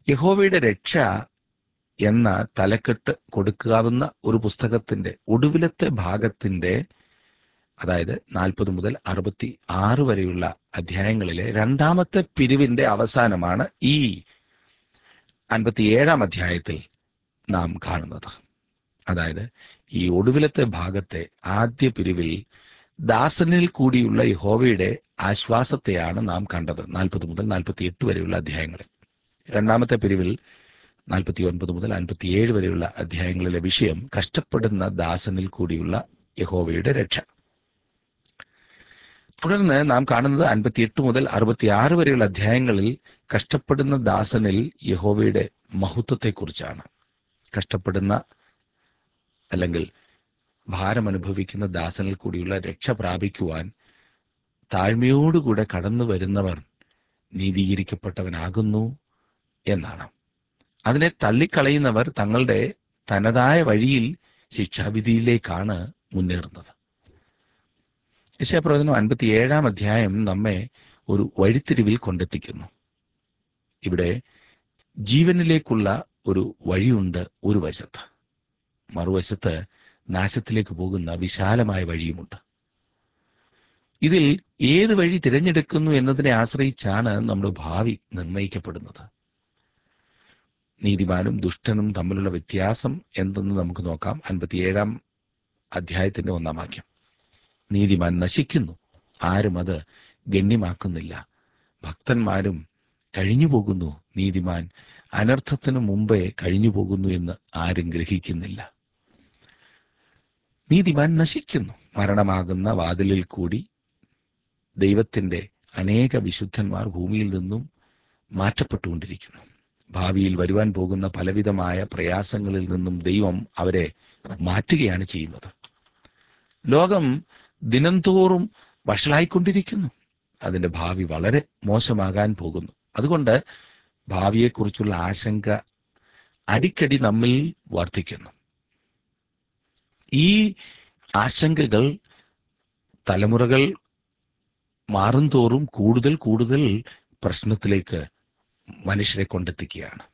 യഹോവയുടെ രക്ഷ എന്ന തലക്കെട്ട് കൊടുക്കാവുന്ന ഒരു പുസ്തകത്തിന്റെ ഒടുവിലത്തെ ഭാഗത്തിന്റെ അതായത് നാൽപ്പത് മുതൽ അറുപത്തി ആറ് വരെയുള്ള അധ്യായങ്ങളിലെ രണ്ടാമത്തെ പിരിവിന്റെ അവസാനമാണ് ഈ അൻപത്തിയേഴാം അധ്യായത്തിൽ നാം കാണുന്നത് അതായത് ഈ ഒടുവിലത്തെ ഭാഗത്തെ ആദ്യ പിരിവിൽ ദാസനിൽ കൂടിയുള്ള യഹോവയുടെ ആശ്വാസത്തെയാണ് നാം കണ്ടത് നാൽപ്പത് മുതൽ നാൽപ്പത്തി എട്ട് വരെയുള്ള അധ്യായങ്ങളിൽ രണ്ടാമത്തെ പിരിവിൽ നാൽപ്പത്തി ഒൻപത് മുതൽ അൻപത്തിയേഴ് വരെയുള്ള അധ്യായങ്ങളിലെ വിഷയം കഷ്ടപ്പെടുന്ന ദാസനിൽ കൂടിയുള്ള യഹോവയുടെ രക്ഷ തുടർന്ന് നാം കാണുന്നത് അൻപത്തിയെട്ട് മുതൽ അറുപത്തിയാറ് വരെയുള്ള അധ്യായങ്ങളിൽ കഷ്ടപ്പെടുന്ന ദാസനിൽ യഹോവയുടെ മഹത്വത്തെക്കുറിച്ചാണ് കഷ്ടപ്പെടുന്ന അല്ലെങ്കിൽ ഭാരം അനുഭവിക്കുന്ന ദാസനിൽ കൂടിയുള്ള രക്ഷ പ്രാപിക്കുവാൻ താഴ്മയോടുകൂടെ കടന്നു വരുന്നവർ നീതീകരിക്കപ്പെട്ടവനാകുന്നു എന്നാണ് അതിനെ തള്ളിക്കളയുന്നവർ തങ്ങളുടെ തനതായ വഴിയിൽ ശിക്ഷാവിധിയിലേക്കാണ് മുന്നേറുന്നത് യശാപ്രവചനം അൻപത്തിയേഴാം അധ്യായം നമ്മെ ഒരു വഴിത്തിരിവിൽ കൊണ്ടെത്തിക്കുന്നു ഇവിടെ ജീവനിലേക്കുള്ള ഒരു വഴിയുണ്ട് ഒരു വശത്ത് മറുവശത്ത് നാശത്തിലേക്ക് പോകുന്ന വിശാലമായ വഴിയുമുണ്ട് ഇതിൽ ഏത് വഴി തിരഞ്ഞെടുക്കുന്നു എന്നതിനെ ആശ്രയിച്ചാണ് നമ്മുടെ ഭാവി നിർണയിക്കപ്പെടുന്നത് നീതിമാനും ദുഷ്ടനും തമ്മിലുള്ള വ്യത്യാസം എന്തെന്ന് നമുക്ക് നോക്കാം അൻപത്തിയേഴാം അധ്യായത്തിന്റെ ഒന്നാം വാക്യം നീതിമാൻ നശിക്കുന്നു ആരും അത് ഗണ്യമാക്കുന്നില്ല ഭക്തന്മാരും കഴിഞ്ഞു പോകുന്നു നീതിമാൻ അനർത്ഥത്തിനു മുമ്പേ കഴിഞ്ഞു പോകുന്നു എന്ന് ആരും ഗ്രഹിക്കുന്നില്ല നീതിമാൻ നശിക്കുന്നു മരണമാകുന്ന വാതിലിൽ കൂടി ദൈവത്തിന്റെ അനേക വിശുദ്ധന്മാർ ഭൂമിയിൽ നിന്നും മാറ്റപ്പെട്ടുകൊണ്ടിരിക്കുന്നു ഭാവിയിൽ വരുവാൻ പോകുന്ന പലവിധമായ പ്രയാസങ്ങളിൽ നിന്നും ദൈവം അവരെ മാറ്റുകയാണ് ചെയ്യുന്നത് ലോകം ദിനംതോറും വഷളായിക്കൊണ്ടിരിക്കുന്നു അതിന്റെ ഭാവി വളരെ മോശമാകാൻ പോകുന്നു അതുകൊണ്ട് ഭാവിയെക്കുറിച്ചുള്ള ആശങ്ക അടിക്കടി നമ്മിൽ വർദ്ധിക്കുന്നു ഈ ആശങ്കകൾ തലമുറകൾ മാറുംതോറും കൂടുതൽ കൂടുതൽ പ്രശ്നത്തിലേക്ക് മനുഷ്യരെ കൊണ്ടെത്തിക്കുകയാണ്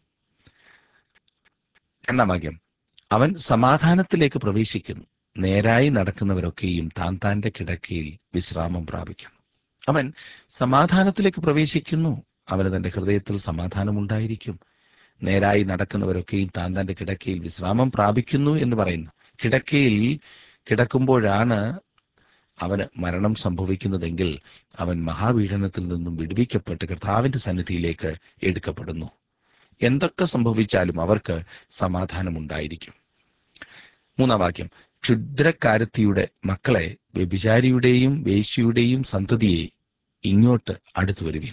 രണ്ടാം വാക്യം അവൻ സമാധാനത്തിലേക്ക് പ്രവേശിക്കുന്നു നേരായി നടക്കുന്നവരൊക്കെയും താൻ താന്റെ കിടക്കയിൽ വിശ്രാമം പ്രാപിക്കുന്നു അവൻ സമാധാനത്തിലേക്ക് പ്രവേശിക്കുന്നു അവന് തന്റെ ഹൃദയത്തിൽ സമാധാനമുണ്ടായിരിക്കും നേരായി നടക്കുന്നവരൊക്കെയും താൻ തന്റെ കിടക്കയിൽ വിശ്രാമം പ്രാപിക്കുന്നു എന്ന് പറയുന്നു കിടക്കയിൽ കിടക്കുമ്പോഴാണ് അവന് മരണം സംഭവിക്കുന്നതെങ്കിൽ അവൻ മഹാപീഡനത്തിൽ നിന്നും വിടുവിക്കപ്പെട്ട് കർത്താവിന്റെ സന്നിധിയിലേക്ക് എടുക്കപ്പെടുന്നു എന്തൊക്കെ സംഭവിച്ചാലും അവർക്ക് സമാധാനമുണ്ടായിരിക്കും മൂന്നാം വാക്യം ക്ഷുദ്രക്കാരത്തിയുടെ മക്കളെ വ്യഭിചാരിയുടെയും വേശ്യയുടെയും സന്തതിയെ ഇങ്ങോട്ട് അടുത്തു വരുവിൻ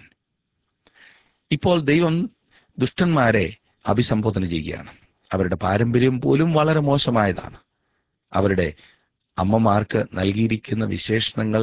ഇപ്പോൾ ദൈവം ദുഷ്ടന്മാരെ അഭിസംബോധന ചെയ്യുകയാണ് അവരുടെ പാരമ്പര്യം പോലും വളരെ മോശമായതാണ് അവരുടെ അമ്മമാർക്ക് നൽകിയിരിക്കുന്ന വിശേഷണങ്ങൾ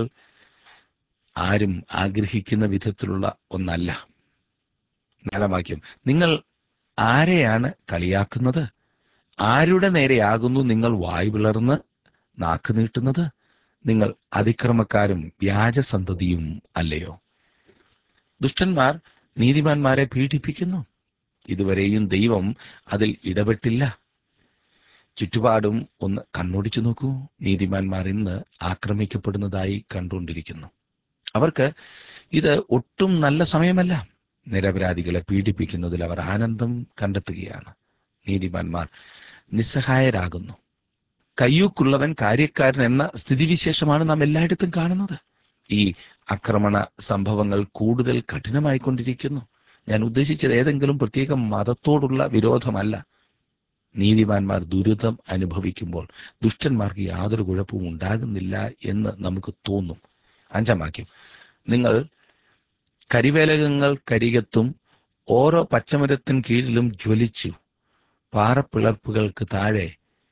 ആരും ആഗ്രഹിക്കുന്ന വിധത്തിലുള്ള ഒന്നല്ല നാലാം വാക്യം നിങ്ങൾ ആരെയാണ് കളിയാക്കുന്നത് ആരുടെ നേരെയാകുന്നു നിങ്ങൾ വായു പിളർന്ന് നാക്ക് നീട്ടുന്നത് നിങ്ങൾ അതിക്രമക്കാരും വ്യാജസന്തതിയും അല്ലയോ ദുഷ്ടന്മാർ നീതിമാന്മാരെ പീഡിപ്പിക്കുന്നു ഇതുവരെയും ദൈവം അതിൽ ഇടപെട്ടില്ല ചുറ്റുപാടും ഒന്ന് കണ്ണോടിച്ചു നോക്കൂ നീതിമാന്മാർ ഇന്ന് ആക്രമിക്കപ്പെടുന്നതായി കണ്ടുകൊണ്ടിരിക്കുന്നു അവർക്ക് ഇത് ഒട്ടും നല്ല സമയമല്ല നിരപരാധികളെ പീഡിപ്പിക്കുന്നതിൽ അവർ ആനന്ദം കണ്ടെത്തുകയാണ് നീതിമാന്മാർ നിസ്സഹായരാകുന്നു കയ്യൂക്കുള്ളവൻ കാര്യക്കാരൻ എന്ന സ്ഥിതിവിശേഷമാണ് നാം എല്ലായിടത്തും കാണുന്നത് ഈ ആക്രമണ സംഭവങ്ങൾ കൂടുതൽ കഠിനമായിക്കൊണ്ടിരിക്കുന്നു ഞാൻ ഉദ്ദേശിച്ചത് ഏതെങ്കിലും പ്രത്യേക മതത്തോടുള്ള വിരോധമല്ല നീതിമാന്മാർ ദുരിതം അനുഭവിക്കുമ്പോൾ ദുഷ്ടന്മാർക്ക് യാതൊരു കുഴപ്പവും ഉണ്ടാകുന്നില്ല എന്ന് നമുക്ക് തോന്നും അഞ്ചാം വാക്യം നിങ്ങൾ കരിവേലകങ്ങൾ കരികത്തും ഓരോ പച്ചമരത്തിൻ കീഴിലും ജ്വലിച്ചു പാറപ്പിളർപ്പുകൾക്ക് താഴെ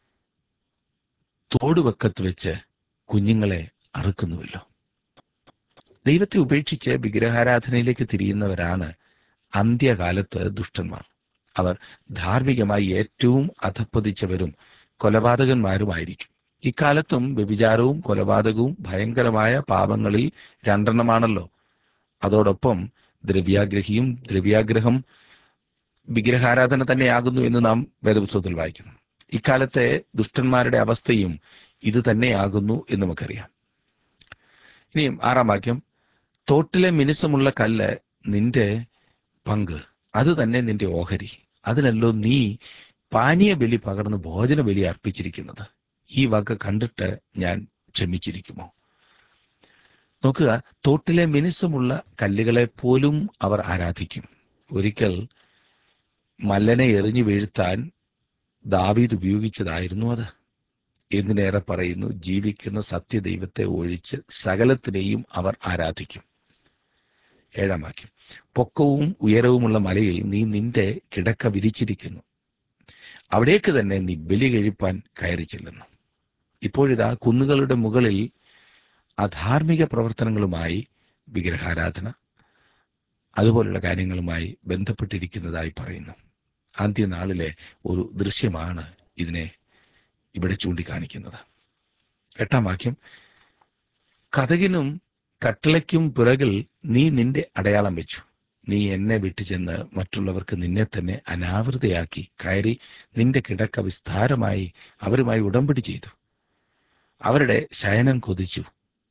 തോടുവക്കത്ത് വെച്ച് കുഞ്ഞുങ്ങളെ അറുക്കുന്നുവല്ലോ ദൈവത്തെ ഉപേക്ഷിച്ച് വിഗ്രഹാരാധനയിലേക്ക് തിരിയുന്നവരാണ് അന്ത്യകാലത്ത് ദുഷ്ടന്മാർ അവർ ധാർമ്മികമായി ഏറ്റവും അധപ്പതിച്ചവരും കൊലപാതകന്മാരുമായിരിക്കും ഇക്കാലത്തും വ്യഭിചാരവും കൊലപാതകവും ഭയങ്കരമായ പാപങ്ങളിൽ രണ്ടെണ്ണമാണല്ലോ അതോടൊപ്പം ദ്രവ്യാഗ്രഹിയും ദ്രവ്യാഗ്രഹം വിഗ്രഹാരാധന തന്നെയാകുന്നു എന്ന് നാം വേദപുസ്തകത്തിൽ വായിക്കുന്നു ഇക്കാലത്തെ ദുഷ്ടന്മാരുടെ അവസ്ഥയും ഇത് തന്നെയാകുന്നു എന്ന് നമുക്കറിയാം ഇനിയും ആറാം വാക്യം തോട്ടിലെ മിനുസമുള്ള കല്ല് നിന്റെ പങ്ക് അത് തന്നെ നിന്റെ ഓഹരി അതിനല്ലോ നീ പാനീയ ബലി പകർന്ന് ഭോജന ബലി അർപ്പിച്ചിരിക്കുന്നത് ഈ വക കണ്ടിട്ട് ഞാൻ ക്ഷമിച്ചിരിക്കുമോ നോക്കുക തോട്ടിലെ മിനുസമുള്ള കല്ലുകളെ പോലും അവർ ആരാധിക്കും ഒരിക്കൽ മല്ലനെ എറിഞ്ഞു വീഴ്ത്താൻ ദാവീദ് ഉപയോഗിച്ചതായിരുന്നു അത് എന്തിനേറെ പറയുന്നു ജീവിക്കുന്ന സത്യദൈവത്തെ ഒഴിച്ച് സകലത്തിനെയും അവർ ആരാധിക്കും ഏഴാം വാക്യം പൊക്കവും ഉയരവുമുള്ള മലയിൽ നീ നിന്റെ കിടക്ക വിരിച്ചിരിക്കുന്നു അവിടേക്ക് തന്നെ നീ ബലി കഴിപ്പാൻ കയറി ചെല്ലുന്നു ഇപ്പോഴിതാ കുന്നുകളുടെ മുകളിൽ അധാർമിക പ്രവർത്തനങ്ങളുമായി വിഗ്രഹാരാധന അതുപോലുള്ള കാര്യങ്ങളുമായി ബന്ധപ്പെട്ടിരിക്കുന്നതായി പറയുന്നു അന്ത്യനാളിലെ ഒരു ദൃശ്യമാണ് ഇതിനെ ഇവിടെ ചൂണ്ടിക്കാണിക്കുന്നത് എട്ടാം വാക്യം കഥകിനും കട്ടളയ്ക്കും പിറകിൽ നീ നിന്റെ അടയാളം വെച്ചു നീ എന്നെ വിട്ടു ചെന്ന് മറ്റുള്ളവർക്ക് നിന്നെ തന്നെ അനാവൃതയാക്കി കയറി നിന്റെ കിടക്ക വിസ്താരമായി അവരുമായി ഉടമ്പടി ചെയ്തു അവരുടെ ശയനം കൊതിച്ചു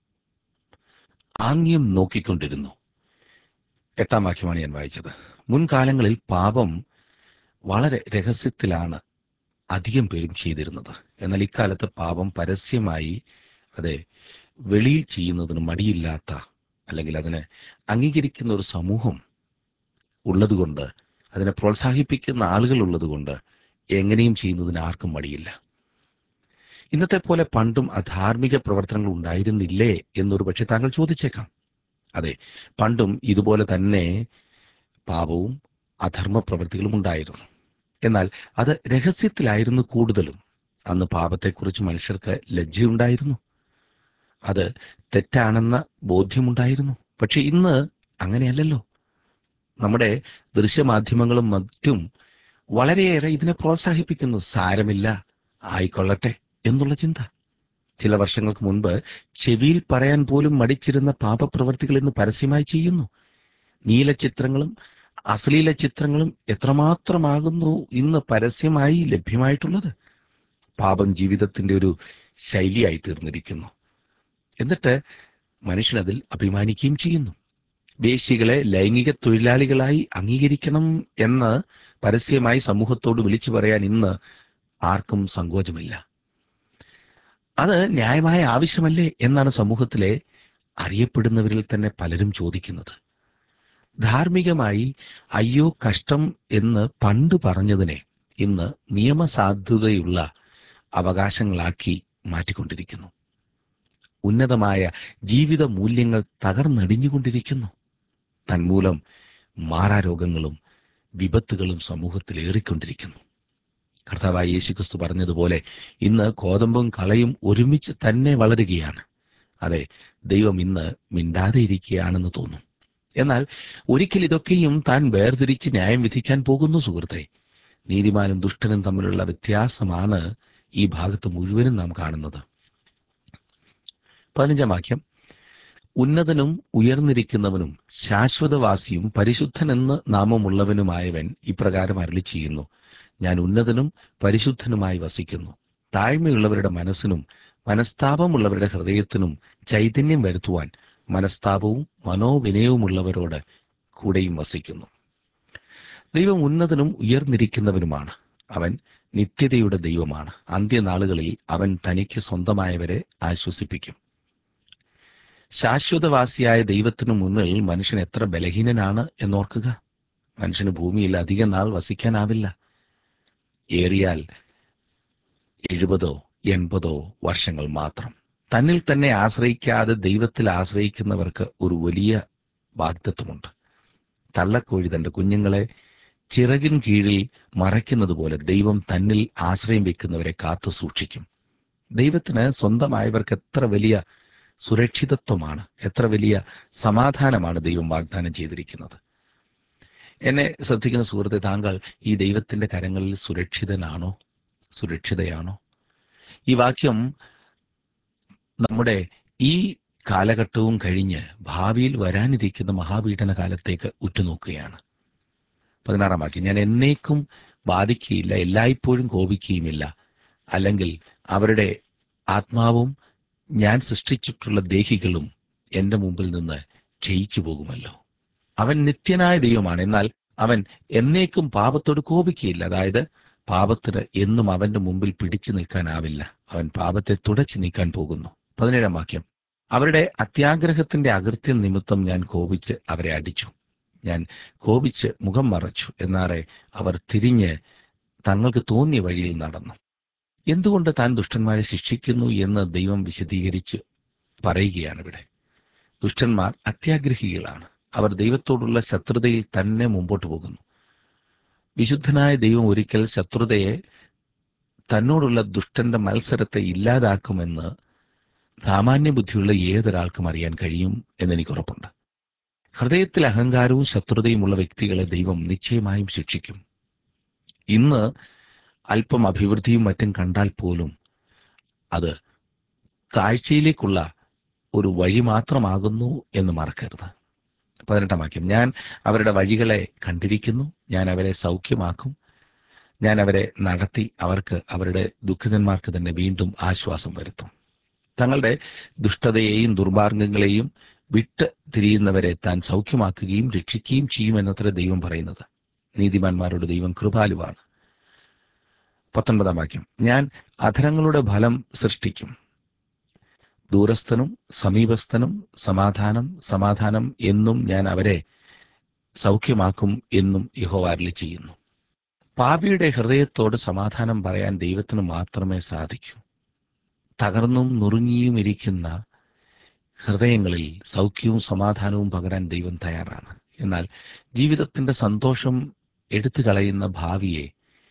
ആംഗ്യം നോക്കിക്കൊണ്ടിരുന്നു എട്ടാം വാക്യമാണ് ഞാൻ വായിച്ചത് മുൻകാലങ്ങളിൽ പാപം വളരെ രഹസ്യത്തിലാണ് അധികം പേരും ചെയ്തിരുന്നത് എന്നാൽ ഇക്കാലത്ത് പാപം പരസ്യമായി അതെ വെളിയിൽ ചെയ്യുന്നതിന് മടിയില്ലാത്ത അല്ലെങ്കിൽ അതിനെ അംഗീകരിക്കുന്ന ഒരു സമൂഹം ഉള്ളതുകൊണ്ട് അതിനെ പ്രോത്സാഹിപ്പിക്കുന്ന ആളുകൾ ഉള്ളതുകൊണ്ട് എങ്ങനെയും ചെയ്യുന്നതിന് ആർക്കും മടിയില്ല ഇന്നത്തെ പോലെ പണ്ടും അധാർമിക പ്രവർത്തനങ്ങൾ ഉണ്ടായിരുന്നില്ലേ എന്നൊരു പക്ഷെ താങ്കൾ ചോദിച്ചേക്കാം അതെ പണ്ടും ഇതുപോലെ തന്നെ പാപവും അധർമ്മ പ്രവൃത്തികളും ഉണ്ടായിരുന്നു എന്നാൽ അത് രഹസ്യത്തിലായിരുന്നു കൂടുതലും അന്ന് പാപത്തെക്കുറിച്ച് മനുഷ്യർക്ക് ലജ്ജയുണ്ടായിരുന്നു അത് തെറ്റാണെന്ന ബോധ്യമുണ്ടായിരുന്നു പക്ഷെ ഇന്ന് അങ്ങനെയല്ലല്ലോ നമ്മുടെ ദൃശ്യമാധ്യമങ്ങളും മറ്റും വളരെയേറെ ഇതിനെ പ്രോത്സാഹിപ്പിക്കുന്നു സാരമില്ല ആയിക്കൊള്ളട്ടെ എന്നുള്ള ചിന്ത ചില വർഷങ്ങൾക്ക് മുൻപ് ചെവിയിൽ പറയാൻ പോലും മടിച്ചിരുന്ന പാപപ്രവർത്തികൾ ഇന്ന് പരസ്യമായി ചെയ്യുന്നു നീല ചിത്രങ്ങളും അശ്ലീല ചിത്രങ്ങളും എത്രമാത്രമാകുന്നു ഇന്ന് പരസ്യമായി ലഭ്യമായിട്ടുള്ളത് പാപം ജീവിതത്തിന്റെ ഒരു ശൈലിയായി തീർന്നിരിക്കുന്നു എന്നിട്ട് മനുഷ്യനതിൽ അഭിമാനിക്കുകയും ചെയ്യുന്നു വേശികളെ ലൈംഗിക തൊഴിലാളികളായി അംഗീകരിക്കണം എന്ന് പരസ്യമായി സമൂഹത്തോട് വിളിച്ചു പറയാൻ ഇന്ന് ആർക്കും സങ്കോചമില്ല അത് ന്യായമായ ആവശ്യമല്ലേ എന്നാണ് സമൂഹത്തിലെ അറിയപ്പെടുന്നവരിൽ തന്നെ പലരും ചോദിക്കുന്നത് ധാർമ്മികമായി അയ്യോ കഷ്ടം എന്ന് പണ്ട് പറഞ്ഞതിനെ ഇന്ന് നിയമസാധുതയുള്ള അവകാശങ്ങളാക്കി മാറ്റിക്കൊണ്ടിരിക്കുന്നു ഉന്നതമായ ജീവിത മൂല്യങ്ങൾ തകർന്നടിഞ്ഞുകൊണ്ടിരിക്കുന്നു തന്മൂലം മാറാരോഗങ്ങളും വിപത്തുകളും സമൂഹത്തിൽ ഏറിക്കൊണ്ടിരിക്കുന്നു കർത്താവായ യേശുക്രിസ്തു പറഞ്ഞതുപോലെ ഇന്ന് കോതമ്പും കളയും ഒരുമിച്ച് തന്നെ വളരുകയാണ് അതെ ദൈവം ഇന്ന് മിണ്ടാതെ ഇരിക്കുകയാണെന്ന് തോന്നും എന്നാൽ ഒരിക്കൽ ഇതൊക്കെയും താൻ വേർതിരിച്ച് ന്യായം വിധിക്കാൻ പോകുന്നു സുഹൃത്തെ നീതിമാനും ദുഷ്ടനും തമ്മിലുള്ള വ്യത്യാസമാണ് ഈ ഭാഗത്ത് മുഴുവനും നാം കാണുന്നത് പതിനഞ്ചാം വാക്യം ഉന്നതനും ഉയർന്നിരിക്കുന്നവനും ശാശ്വതവാസിയും പരിശുദ്ധനെന്ന് നാമമുള്ളവനുമായവൻ ഇപ്രകാരം അരളി ചെയ്യുന്നു ഞാൻ ഉന്നതനും പരിശുദ്ധനുമായി വസിക്കുന്നു താഴ്മയുള്ളവരുടെ മനസ്സിനും മനസ്താപമുള്ളവരുടെ ഹൃദയത്തിനും ചൈതന്യം വരുത്തുവാൻ മനസ്താപവും മനോവിനയവുമുള്ളവരോട് കൂടെയും വസിക്കുന്നു ദൈവം ഉന്നതനും ഉയർന്നിരിക്കുന്നവനുമാണ് അവൻ നിത്യതയുടെ ദൈവമാണ് അന്ത്യനാളുകളിൽ അവൻ തനിക്ക് സ്വന്തമായവരെ ആശ്വസിപ്പിക്കും ശാശ്വതവാസിയായ ദൈവത്തിനു മുന്നിൽ മനുഷ്യൻ എത്ര ബലഹീനനാണ് എന്നോർക്കുക മനുഷ്യന് ഭൂമിയിൽ അധിക നാൾ വസിക്കാനാവില്ല ഏറിയാൽ എഴുപതോ എൺപതോ വർഷങ്ങൾ മാത്രം തന്നിൽ തന്നെ ആശ്രയിക്കാതെ ദൈവത്തിൽ ആശ്രയിക്കുന്നവർക്ക് ഒരു വലിയ വാഗ്ദത്വമുണ്ട് തള്ളക്കോഴി തന്റെ കുഞ്ഞുങ്ങളെ ചിറകിൻ കീഴിൽ മറയ്ക്കുന്നത് പോലെ ദൈവം തന്നിൽ ആശ്രയം വെക്കുന്നവരെ കാത്തു സൂക്ഷിക്കും ദൈവത്തിന് സ്വന്തമായവർക്ക് എത്ര വലിയ സുരക്ഷിതത്വമാണ് എത്ര വലിയ സമാധാനമാണ് ദൈവം വാഗ്ദാനം ചെയ്തിരിക്കുന്നത് എന്നെ ശ്രദ്ധിക്കുന്ന സുഹൃത്തെ താങ്കൾ ഈ ദൈവത്തിന്റെ കരങ്ങളിൽ സുരക്ഷിതനാണോ സുരക്ഷിതയാണോ ഈ വാക്യം നമ്മുടെ ഈ കാലഘട്ടവും കഴിഞ്ഞ് ഭാവിയിൽ വരാനിരിക്കുന്ന മഹാപീഡന കാലത്തേക്ക് ഉറ്റുനോക്കുകയാണ് പതിനാറാം വാക്യം ഞാൻ എന്നേക്കും ബാധിക്കുകയില്ല എല്ലായ്പ്പോഴും കോപിക്കുകയുമില്ല അല്ലെങ്കിൽ അവരുടെ ആത്മാവും ഞാൻ സൃഷ്ടിച്ചിട്ടുള്ള ദേഹികളും എന്റെ മുമ്പിൽ നിന്ന് ക്ഷയിച്ചു പോകുമല്ലോ അവൻ നിത്യനായ ദൈവമാണ് എന്നാൽ അവൻ എന്നേക്കും പാപത്തോട് കോപിക്കുകയില്ല അതായത് പാപത്തിന് എന്നും അവന്റെ മുമ്പിൽ പിടിച്ചു നിൽക്കാനാവില്ല അവൻ പാപത്തെ തുടച്ചു നീക്കാൻ പോകുന്നു പതിനേഴാം വാക്യം അവരുടെ അത്യാഗ്രഹത്തിന്റെ അകൃത്യം നിമിത്തം ഞാൻ കോപിച്ച് അവരെ അടിച്ചു ഞാൻ കോപിച്ച് മുഖം മറച്ചു എന്നാറെ അവർ തിരിഞ്ഞ് തങ്ങൾക്ക് തോന്നിയ വഴിയിൽ നടന്നു എന്തുകൊണ്ട് താൻ ദുഷ്ടന്മാരെ ശിക്ഷിക്കുന്നു എന്ന് ദൈവം വിശദീകരിച്ച് പറയുകയാണ് ഇവിടെ ദുഷ്ടന്മാർ അത്യാഗ്രഹികളാണ് അവർ ദൈവത്തോടുള്ള ശത്രുതയിൽ തന്നെ മുമ്പോട്ട് പോകുന്നു വിശുദ്ധനായ ദൈവം ഒരിക്കൽ ശത്രുതയെ തന്നോടുള്ള ദുഷ്ടന്റെ മത്സരത്തെ ഇല്ലാതാക്കുമെന്ന് സാമാന്യ ബുദ്ധിയുള്ള ഏതൊരാൾക്കും അറിയാൻ കഴിയും എന്നെനിക്ക് ഉറപ്പുണ്ട് ഹൃദയത്തിൽ അഹങ്കാരവും ശത്രുതയുമുള്ള വ്യക്തികളെ ദൈവം നിശ്ചയമായും ശിക്ഷിക്കും ഇന്ന് അല്പം അഭിവൃദ്ധിയും മറ്റും കണ്ടാൽ പോലും അത് താഴ്ചയിലേക്കുള്ള ഒരു വഴി മാത്രമാകുന്നു എന്ന് മറക്കരുത് പതിനെട്ടാം വാക്യം ഞാൻ അവരുടെ വഴികളെ കണ്ടിരിക്കുന്നു ഞാൻ അവരെ സൗഖ്യമാക്കും ഞാൻ അവരെ നടത്തി അവർക്ക് അവരുടെ ദുഃഖിതന്മാർക്ക് തന്നെ വീണ്ടും ആശ്വാസം വരുത്തും തങ്ങളുടെ ദുഷ്ടതയെയും ദുർമാർഗങ്ങളെയും വിട്ട് തിരിയുന്നവരെ താൻ സൗഖ്യമാക്കുകയും രക്ഷിക്കുകയും ചെയ്യുമെന്നത്ര ദൈവം പറയുന്നത് നീതിമാന്മാരുടെ ദൈവം കൃപാലുവാണ് പത്തൊൻപതാം വാക്യം ഞാൻ അധരങ്ങളുടെ ഫലം സൃഷ്ടിക്കും ദൂരസ്ഥനും സമീപസ്ഥനും സമാധാനം സമാധാനം എന്നും ഞാൻ അവരെ സൗഖ്യമാക്കും എന്നും യഹോവാരിൽ ചെയ്യുന്നു പാപിയുടെ ഹൃദയത്തോട് സമാധാനം പറയാൻ ദൈവത്തിന് മാത്രമേ സാധിക്കൂ തകർന്നും നുറുങ്ങിയും ഇരിക്കുന്ന ഹൃദയങ്ങളിൽ സൗഖ്യവും സമാധാനവും പകരാൻ ദൈവം തയ്യാറാണ് എന്നാൽ ജീവിതത്തിന്റെ സന്തോഷം എടുത്തു കളയുന്ന ഭാവിയെ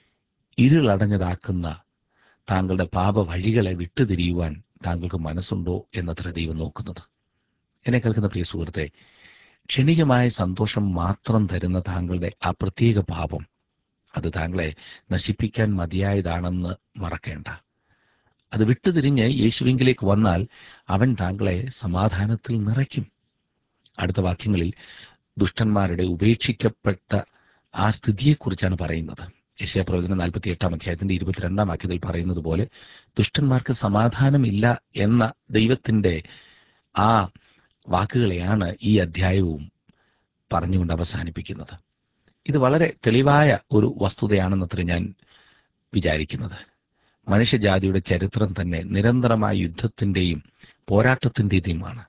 ഇരുളടഞ്ഞതാക്കുന്ന താങ്കളുടെ പാപ വഴികളെ വിട്ടുതിരിയുവാൻ താങ്കൾക്ക് മനസ്സുണ്ടോ എന്നത്ര ദൈവം നോക്കുന്നത് എന്നെ കേൾക്കുന്ന പ്രിയ സുഹൃത്തെ ക്ഷണികമായ സന്തോഷം മാത്രം തരുന്ന താങ്കളുടെ ആ പ്രത്യേക പാപം അത് താങ്കളെ നശിപ്പിക്കാൻ മതിയായതാണെന്ന് മറക്കേണ്ട അത് വിട്ടുതിരിഞ്ഞ് യേശുവിങ്കിലേക്ക് വന്നാൽ അവൻ താങ്കളെ സമാധാനത്തിൽ നിറയ്ക്കും അടുത്ത വാക്യങ്ങളിൽ ദുഷ്ടന്മാരുടെ ഉപേക്ഷിക്കപ്പെട്ട ആ സ്ഥിതിയെക്കുറിച്ചാണ് പറയുന്നത് യശയ പ്രവചനം നാൽപ്പത്തി എട്ടാം അധ്യായത്തിന്റെ ഇരുപത്തിരണ്ടാം വാക്യത്തിൽ പറയുന്നത് പോലെ ദുഷ്ടന്മാർക്ക് സമാധാനമില്ല എന്ന ദൈവത്തിന്റെ ആ വാക്കുകളെയാണ് ഈ അധ്യായവും പറഞ്ഞുകൊണ്ട് അവസാനിപ്പിക്കുന്നത് ഇത് വളരെ തെളിവായ ഒരു വസ്തുതയാണെന്നത്ര ഞാൻ വിചാരിക്കുന്നത് മനുഷ്യജാതിയുടെ ചരിത്രം തന്നെ നിരന്തരമായ യുദ്ധത്തിന്റെയും പോരാട്ടത്തിന്റേതുമാണ്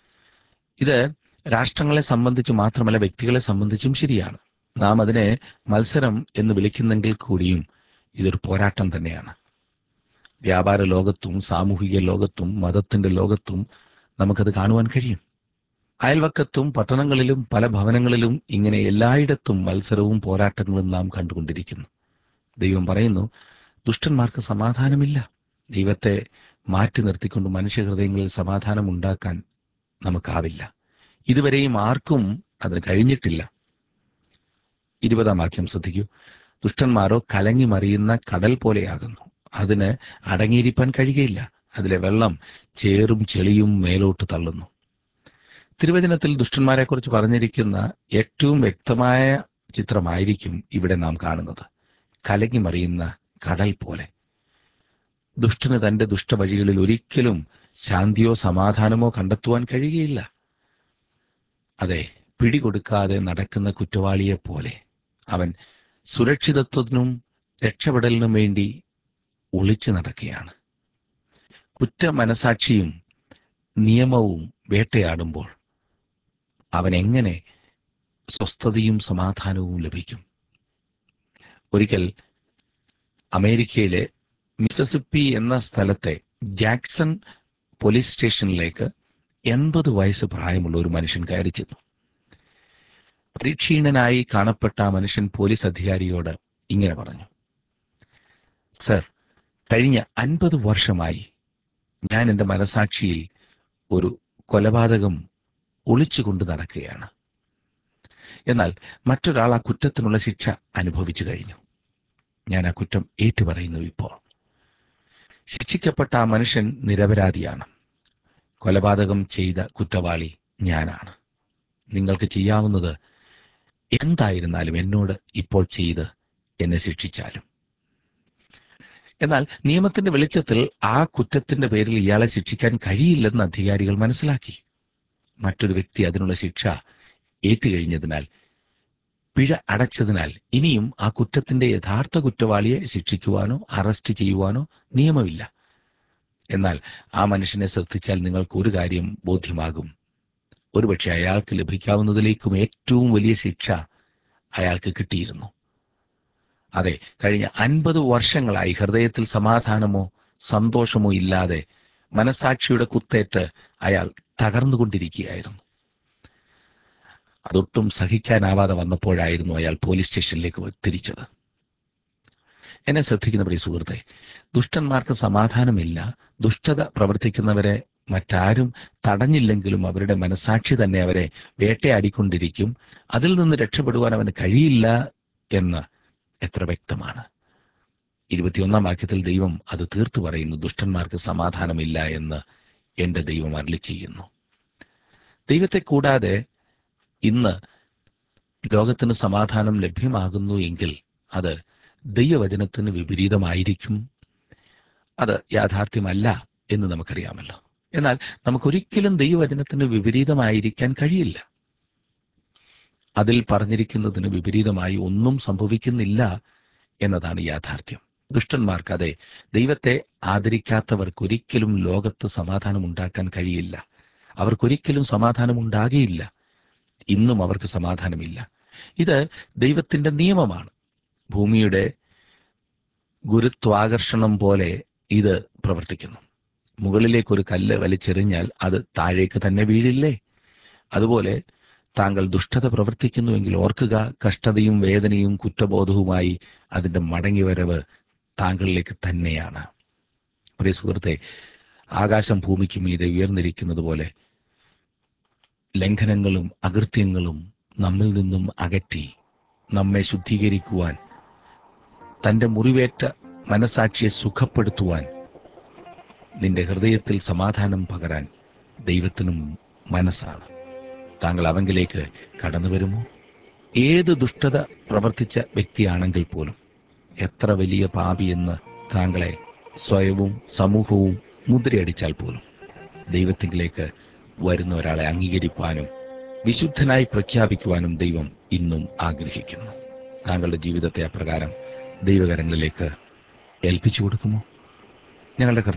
ഇത് രാഷ്ട്രങ്ങളെ സംബന്ധിച്ച് മാത്രമല്ല വ്യക്തികളെ സംബന്ധിച്ചും ശരിയാണ് നാം അതിനെ മത്സരം എന്ന് വിളിക്കുന്നെങ്കിൽ കൂടിയും ഇതൊരു പോരാട്ടം തന്നെയാണ് വ്യാപാര ലോകത്തും സാമൂഹിക ലോകത്തും മതത്തിന്റെ ലോകത്തും നമുക്കത് കാണുവാൻ കഴിയും അയൽവക്കത്തും പട്ടണങ്ങളിലും പല ഭവനങ്ങളിലും ഇങ്ങനെ എല്ലായിടത്തും മത്സരവും പോരാട്ടങ്ങളും നാം കണ്ടുകൊണ്ടിരിക്കുന്നു ദൈവം പറയുന്നു ദുഷ്ടന്മാർക്ക് സമാധാനമില്ല ദൈവത്തെ മാറ്റി നിർത്തിക്കൊണ്ട് മനുഷ്യഹൃദയങ്ങളിൽ സമാധാനം ഉണ്ടാക്കാൻ നമുക്കാവില്ല ഇതുവരെയും ആർക്കും അതിന് കഴിഞ്ഞിട്ടില്ല ഇരുപതാം വാക്യം ശ്രദ്ധിക്കൂ ദുഷ്ടന്മാരോ കലങ്ങി മറിയുന്ന കടൽ പോലെയാകുന്നു അതിന് അടങ്ങിയിരിക്കാൻ കഴിയുകയില്ല അതിലെ വെള്ളം ചേറും ചെളിയും മേലോട്ട് തള്ളുന്നു തിരുവചനത്തിൽ ദുഷ്ടന്മാരെക്കുറിച്ച് പറഞ്ഞിരിക്കുന്ന ഏറ്റവും വ്യക്തമായ ചിത്രമായിരിക്കും ഇവിടെ നാം കാണുന്നത് കലങ്ങി മറിയുന്ന കടൽ പോലെ ദുഷ്ടന് തന്റെ ദുഷ്ടവഴികളിൽ ഒരിക്കലും ശാന്തിയോ സമാധാനമോ കണ്ടെത്തുവാൻ കഴിയുകയില്ല അതെ പിടികൊടുക്കാതെ നടക്കുന്ന കുറ്റവാളിയെ പോലെ അവൻ സുരക്ഷിതത്വത്തിനും രക്ഷപ്പെടലിനും വേണ്ടി ഒളിച്ചു നടക്കുകയാണ് കുറ്റ മനസാക്ഷിയും നിയമവും വേട്ടയാടുമ്പോൾ അവൻ എങ്ങനെ സ്വസ്ഥതയും സമാധാനവും ലഭിക്കും ഒരിക്കൽ അമേരിക്കയിലെ മിസസിപ്പി എന്ന സ്ഥലത്തെ ജാക്സൺ പോലീസ് സ്റ്റേഷനിലേക്ക് എൺപത് വയസ്സ് പ്രായമുള്ള ഒരു മനുഷ്യൻ കയറി ചെന്നു പരിക്ഷീണനായി കാണപ്പെട്ട ആ മനുഷ്യൻ പോലീസ് അധികാരിയോട് ഇങ്ങനെ പറഞ്ഞു സർ കഴിഞ്ഞ അൻപത് വർഷമായി ഞാൻ എൻ്റെ മനസാക്ഷിയിൽ ഒരു കൊലപാതകം ഒളിച്ചുകൊണ്ട് നടക്കുകയാണ് എന്നാൽ മറ്റൊരാൾ ആ കുറ്റത്തിനുള്ള ശിക്ഷ അനുഭവിച്ചു കഴിഞ്ഞു ഞാൻ ആ കുറ്റം ഏറ്റുപറയുന്നു ഇപ്പോൾ ശിക്ഷിക്കപ്പെട്ട ആ മനുഷ്യൻ നിരപരാധിയാണ് കൊലപാതകം ചെയ്ത കുറ്റവാളി ഞാനാണ് നിങ്ങൾക്ക് ചെയ്യാവുന്നത് എന്തായിരുന്നാലും എന്നോട് ഇപ്പോൾ ചെയ്ത് എന്നെ ശിക്ഷിച്ചാലും എന്നാൽ നിയമത്തിന്റെ വെളിച്ചത്തിൽ ആ കുറ്റത്തിന്റെ പേരിൽ ഇയാളെ ശിക്ഷിക്കാൻ കഴിയില്ലെന്ന് അധികാരികൾ മനസ്സിലാക്കി മറ്റൊരു വ്യക്തി അതിനുള്ള ശിക്ഷ ഏറ്റുകഴിഞ്ഞതിനാൽ പിഴ അടച്ചതിനാൽ ഇനിയും ആ കുറ്റത്തിന്റെ യഥാർത്ഥ കുറ്റവാളിയെ ശിക്ഷിക്കുവാനോ അറസ്റ്റ് ചെയ്യുവാനോ നിയമമില്ല എന്നാൽ ആ മനുഷ്യനെ ശ്രദ്ധിച്ചാൽ നിങ്ങൾക്ക് ഒരു കാര്യം ബോധ്യമാകും ഒരുപക്ഷെ അയാൾക്ക് ലഭിക്കാവുന്നതിലേക്കും ഏറ്റവും വലിയ ശിക്ഷ അയാൾക്ക് കിട്ടിയിരുന്നു അതെ കഴിഞ്ഞ അൻപത് വർഷങ്ങളായി ഹൃദയത്തിൽ സമാധാനമോ സന്തോഷമോ ഇല്ലാതെ മനസാക്ഷിയുടെ കുത്തേറ്റ് അയാൾ തകർന്നുകൊണ്ടിരിക്കുകയായിരുന്നു അതൊട്ടും സഹിക്കാനാവാതെ വന്നപ്പോഴായിരുന്നു അയാൾ പോലീസ് സ്റ്റേഷനിലേക്ക് തിരിച്ചത് എന്നെ ശ്രദ്ധിക്കുന്ന പ്രിയ സുഹൃത്തെ ദുഷ്ടന്മാർക്ക് സമാധാനമില്ല ദുഷ്ടത പ്രവർത്തിക്കുന്നവരെ മറ്റാരും തടഞ്ഞില്ലെങ്കിലും അവരുടെ മനസാക്ഷി തന്നെ അവരെ വേട്ടയാടിക്കൊണ്ടിരിക്കും അതിൽ നിന്ന് രക്ഷപ്പെടുവാൻ അവന് കഴിയില്ല എന്ന് എത്ര വ്യക്തമാണ് ഇരുപത്തിയൊന്നാം വാക്യത്തിൽ ദൈവം അത് തീർത്തു പറയുന്നു ദുഷ്ടന്മാർക്ക് സമാധാനമില്ല എന്ന് എന്റെ ദൈവം അരളി ചെയ്യുന്നു ദൈവത്തെ കൂടാതെ ഇന്ന് ലോകത്തിന് സമാധാനം ലഭ്യമാകുന്നു എങ്കിൽ അത് ദൈവവചനത്തിന് വിപരീതമായിരിക്കും അത് യാഥാർത്ഥ്യമല്ല എന്ന് നമുക്കറിയാമല്ലോ എന്നാൽ നമുക്കൊരിക്കലും ദൈവവചനത്തിന് വിപരീതമായിരിക്കാൻ കഴിയില്ല അതിൽ പറഞ്ഞിരിക്കുന്നതിന് വിപരീതമായി ഒന്നും സംഭവിക്കുന്നില്ല എന്നതാണ് യാഥാർത്ഥ്യം ദുഷ്ടന്മാർക്ക് അതെ ദൈവത്തെ ആദരിക്കാത്തവർക്കൊരിക്കലും ലോകത്ത് സമാധാനം ഉണ്ടാക്കാൻ കഴിയില്ല അവർക്കൊരിക്കലും സമാധാനം ഉണ്ടാകുകയില്ല ഇന്നും അവർക്ക് സമാധാനമില്ല ഇത് ദൈവത്തിന്റെ നിയമമാണ് ഭൂമിയുടെ ഗുരുത്വാകർഷണം പോലെ ഇത് പ്രവർത്തിക്കുന്നു മുകളിലേക്ക് ഒരു കല്ല് വലിച്ചെറിഞ്ഞാൽ അത് താഴേക്ക് തന്നെ വീഴില്ലേ അതുപോലെ താങ്കൾ ദുഷ്ടത പ്രവർത്തിക്കുന്നുവെങ്കിൽ ഓർക്കുക കഷ്ടതയും വേദനയും കുറ്റബോധവുമായി അതിന്റെ മടങ്ങിവരവ് താങ്കളിലേക്ക് തന്നെയാണ് പ്രിയ സുഹൃത്തെ ആകാശം ഭൂമിക്ക് മീതെ ഉയർന്നിരിക്കുന്നത് പോലെ ലംഘനങ്ങളും അകൃത്യങ്ങളും നമ്മിൽ നിന്നും അകറ്റി നമ്മെ ശുദ്ധീകരിക്കുവാൻ തന്റെ മുറിവേറ്റ മനസാക്ഷിയെ സുഖപ്പെടുത്തുവാൻ നിന്റെ ഹൃദയത്തിൽ സമാധാനം പകരാൻ ദൈവത്തിനും മനസ്സാണ് താങ്കൾ അവങ്കിലേക്ക് കടന്നു വരുമോ ഏത് ദുഷ്ടത പ്രവർത്തിച്ച വ്യക്തിയാണെങ്കിൽ പോലും എത്ര വലിയ പാപിയെന്ന് താങ്കളെ സ്വയവും സമൂഹവും മുദ്രയടിച്ചാൽ പോലും ദൈവത്തിലേക്ക് വരുന്ന ഒരാളെ അംഗീകരിക്കുവാനും വിശുദ്ധനായി പ്രഖ്യാപിക്കുവാനും ദൈവം ഇന്നും ആഗ്രഹിക്കുന്നു താങ്കളുടെ ജീവിതത്തെ അപ്രകാരം ദൈവകരങ്ങളിലേക്ക് ഏൽപ്പിച്ചു കൊടുക്കുമോ ഞങ്ങളുടെ കർത്താവ്